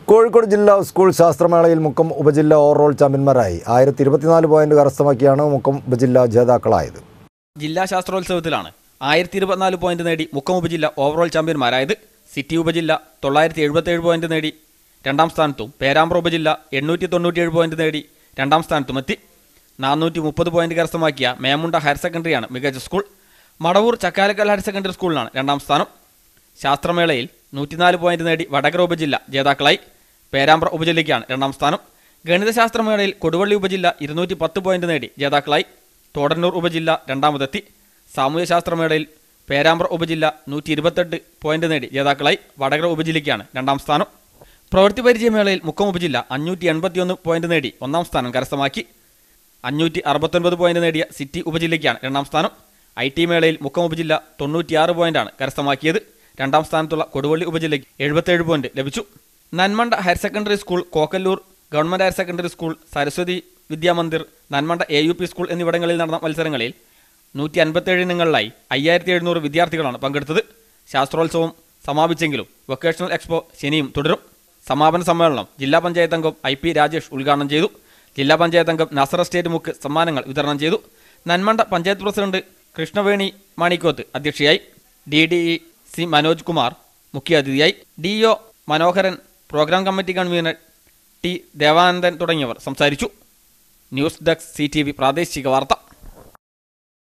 കോഴിക്കോട് ജില്ലാ സ്കൂൾ ശാസ്ത്രമേളയിൽ മുക്കം ഉപജില്ല ഓവറോൾ ചാമ്പ്യന്മാരായി ആയിരത്തി ഇരുപത്തിനാല് പോയിന്റ് കരസ്ഥമാക്കിയാണ് മുക്കം ഉപജില്ല ജേതാക്കളായത് ജില്ലാ ശാസ്ത്രോത്സവത്തിലാണ് ആയിരത്തി ഇരുപത്തിനാല് പോയിന്റ് നേടി മുക്കം ഉപജില്ല ഓവറോൾ ചാമ്പ്യന്മാരായത് സിറ്റി ഉപജില്ല തൊള്ളായിരത്തി എഴുപത്തേഴ് പോയിന്റ് നേടി രണ്ടാം സ്ഥാനത്തും പേരാമ്പ്ര ഉപജില്ല എണ്ണൂറ്റി തൊണ്ണൂറ്റിയേഴ് പോയിന്റ് നേടി രണ്ടാം സ്ഥാനത്തുമെത്തി നാനൂറ്റി മുപ്പത് പോയിന്റ് കരസ്ഥമാക്കിയ മേമുണ്ട ഹയർ സെക്കൻഡറിയാണ് മികച്ച school Madavoor Chakkalakkal higher secondary സ്കൂളിനാണ് രണ്ടാം സ്ഥാനം ശാസ്ത്രമേളയിൽ നൂറ്റിനാല് പോയിന്റ് നേടി വടകര ഉപജില്ല ജേതാക്കളായി പേരാമ്പ്ര ഉപജില്ലയ്ക്കാണ് രണ്ടാം സ്ഥാനം ഗണിതശാസ്ത്രമേളയിൽ കൊടുവള്ളി ഉപജില്ല ഇരുന്നൂറ്റി പത്ത് പോയിന്റ് നേടി ജേതാക്കളായി തോടന്നൂർ ഉപജില്ല രണ്ടാമതെത്തി സാമൂഹ്യശാസ്ത്രമേളയിൽ പേരാമ്പ്ര ഉപജില്ല നൂറ്റി ഇരുപത്തെട്ട് പോയിന്റ് നേടി ജേതാക്കളായി വടകര ഉപജില്ലയ്ക്കാണ് രണ്ടാം സ്ഥാനം പ്രവൃത്തി പരിചയമേളയിൽ മുക്കം ഉപജില്ല അഞ്ഞൂറ്റി എൺപത്തിയൊന്ന് പോയിന്റ് നേടി ഒന്നാം സ്ഥാനം കരസ്ഥമാക്കി അഞ്ഞൂറ്റി അറുപത്തൊൻപത് പോയിന്റ് നേടിയ സിറ്റി ഉപജില്ലയ്ക്കാണ് രണ്ടാം സ്ഥാനം ഐ ടി മേളയിൽ മുക്കം ഉപജില്ല തൊണ്ണൂറ്റിയാറ് പോയിന്റാണ് കരസ്ഥമാക്കിയത് രണ്ടാം സ്ഥാനത്തുള്ള കൊടുവള്ളി ഉപജില്ലയ്ക്ക് എഴുപത്തേഴ് പോയിന്റ് ലഭിച്ചു Nanmanda higher secondary school Kokkallur government higher secondary school Saraswathi Vidyamandir Nanmanda A U P school എന്നിവിടങ്ങളിൽ നടന്ന മത്സരങ്ങളിൽ നൂറ്റി അൻപത്തേഴ് ഇനങ്ങളിലായി അയ്യായിരത്തി എഴുന്നൂറ് വിദ്യാർത്ഥികളാണ് പങ്കെടുത്തത് ശാസ്ത്രോത്സവം സമാപിച്ചെങ്കിലും വൊക്കേഷണൽ എക്സ്പോ ശനിയും തുടരും സമാപന സമ്മേളനം ജില്ലാ പഞ്ചായത്ത് അംഗം ഐ പി രാജേഷ് ഉദ്ഘാടനം ചെയ്തു ജില്ലാ പഞ്ചായത്ത് അംഗം നസർ എസ്റ്റേറ്റ് മുക്ക് സമ്മാനങ്ങൾ വിതരണം ചെയ്തു നന്മണ്ട പഞ്ചായത്ത് പ്രസിഡന്റ് കൃഷ്ണവേണി മാണിക്കോത്ത് അധ്യക്ഷയായി D D E C Manoj Kumar മുഖ്യാതിഥിയായി D O Manoharan programme committee convener T Devanandan തുടങ്ങിയവർ സംസാരിച്ചു news desk C T V പ്രാദേശിക വാർത്ത